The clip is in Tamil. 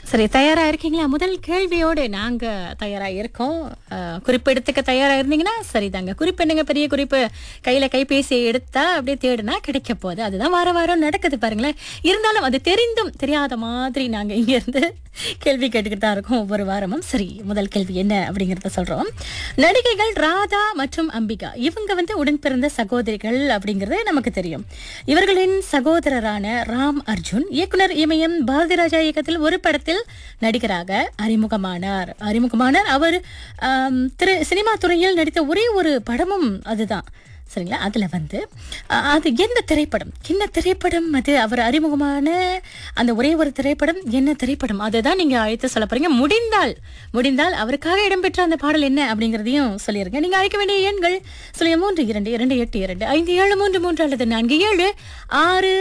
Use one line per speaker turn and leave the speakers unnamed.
சரி தயாரா இருக்கீங்களா முதல் கேள்வியோடு நாங்க தயாரா இருக்கோம் அஹ், குறிப்பு எடுத்துக்க தயாரா இருந்தீங்கன்னா சரிதாங்க குறிப்பு என்னங்க பெரிய குறிப்பு கையில கைபேசியை எடுத்தா அப்படியே தேடுனா கிடைக்க போகுது அதுதான் வார வாரம் நடக்குது பாருங்களேன் இருந்தாலும் அது தெரிந்தும் தெரியாத மாதிரி நாங்க இங்க இருந்து கேள்வி கேட்டுக்கிட்டு தான் இருக்கோம் ஒவ்வொரு வாரமும் சரி முதல் கேள்வி என்ன அப்படிங்கறத சொல்றோம் நடிகைகள் ராதா மற்றும் அம்பிகா இவங்க வந்து உடன் பிறந்த சகோதரிகள் அப்படிங்கறது நமக்கு தெரியும் இவர்களின் சகோதரரான ராம் அர்ஜுன் இயக்குனர் இமயம் பாரதிராஜா இயக்கத்தில் ஒரு படத்தில் நடிகராக அறிமுகமானார் அறிமுகமானார் அவர் ஆம், திரு சினிமா துறையில் நடித்த ஒரே ஒரு படமும் அதுதான் சரிங்களா அதுல வந்து அஹ், அது என்ன திரைப்படம் என்ன திரைப்படம் அது அவர் அறிமுகமான அந்த ஒரே ஒரு திரைப்படம் என்ன திரைப்படம் அதுதான் நீங்க அழைத்து சொல்ல போறீங்க முடிந்தால் முடிந்தால் அவருக்காக இடம்பெற்ற அந்த பாடல் என்ன அப்படிங்கறதையும் சொல்லிருங்க நீங்க அழைக்க வேண்டிய எண்கள் சொல்லுங்க மூன்று இரண்டு இரண்டு எட்டு இரண்டு ஐந்து ஏழு மூன்று மூன்று அல்லது நான்கு ஏழு ஆறு